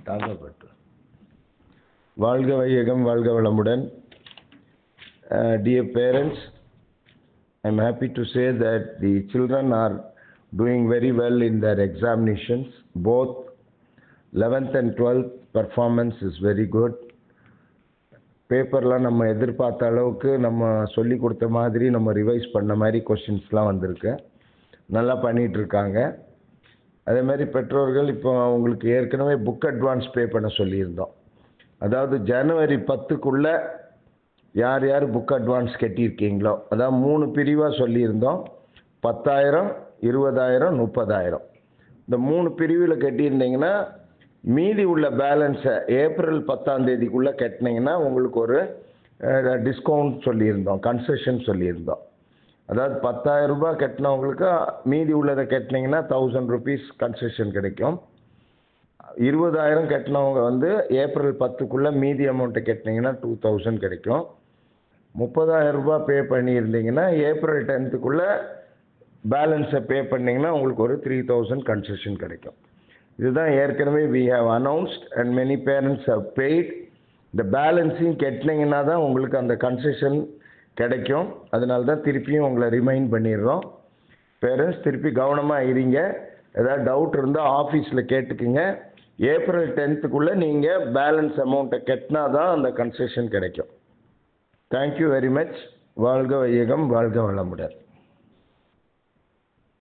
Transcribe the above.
தாங்கப்பட்டு வாழ்க வையகம் வாழ்க வளமுடன் dear parents I am happy to say that the children are doing very well in their examinations. Both 11th and 12th performance is very good. பேப்பர்லாம் நம்ம எதிர்பார்த்த அளவுக்கு நம்ம சொல்லி கொடுத்த மாதிரி நம்ம ரிவைஸ் பண்ண மாதிரி கொஷின்ஸ்லாம் வந்திருக்கு நல்லா பண்ணிட்டு இருக்காங்க அதே மாதிரி பெற்றோர்கள் இப்போ உங்களுக்கு ஏற்கனவே புக் அட்வான்ஸ் பே பண்ண சொல்லியிருந்தோம் அதாவது ஜனவரி பத்துக்குள்ளே யார் யார் புக் அட்வான்ஸ் கட்டியிருக்கீங்களோ அதாவது மூணு பிரிவாக சொல்லியிருந்தோம் பத்தாயிரம் இருபதாயிரம் முப்பதாயிரம் இந்த மூணு பிரிவில் கட்டியிருந்தீங்கன்னா மீதி உள்ள பேலன்ஸை ஏப்ரல் பத்தாம் தேதிக்குள்ளே கட்டினீங்கன்னா உங்களுக்கு ஒரு டிஸ்கவுண்ட் சொல்லியிருந்தோம் கன்செஷன் சொல்லியிருந்தோம் அதாவது பத்தாயிரம் ரூபாய் கட்டினவங்களுக்கு மீதி உள்ளதை கட்டினீங்கன்னா தௌசண்ட் ருபீஸ் கன்செஷன் கிடைக்கும் இருபதாயிரம் கட்டினவங்க வந்து ஏப்ரல் பத்துக்குள்ளே மீதி அமௌண்ட்டை கட்டினீங்கன்னா டூ தௌசண்ட் கிடைக்கும் முப்பதாயிரம் ரூபாய் பே பண்ணியிருந்தீங்கன்னா ஏப்ரல் டென்த்துக்குள்ளே பேலன்ஸை பே பண்ணிங்கன்னா உங்களுக்கு ஒரு த்ரீ தௌசண்ட் கன்செஷன் கிடைக்கும் இதுதான் ஏற்கனவே we have announced and many parents have paid இந்த பேலன்ஸையும் கட்டினீங்கன்னா தான் உங்களுக்கு அந்த கன்செஷன் கிடைக்கும் அதனால தான் திருப்பியும் உங்களை ரிமைண்ட் பண்ணிடுறோம் பேரண்ட்ஸ் திருப்பி கவனமாக இருங்க ஏதாவது டவுட் இருந்தால் ஆஃபீஸில் கேட்டுக்குங்க ஏப்ரல் டென்த்துக்குள்ளே நீங்கள் பேலன்ஸ் அமௌண்ட்டை கட்டினா தான் அந்த கன்செஷன் கிடைக்கும் தேங்க்யூ வெரி மச் வாழ்க வையகம் வாழ்க வளமுடன்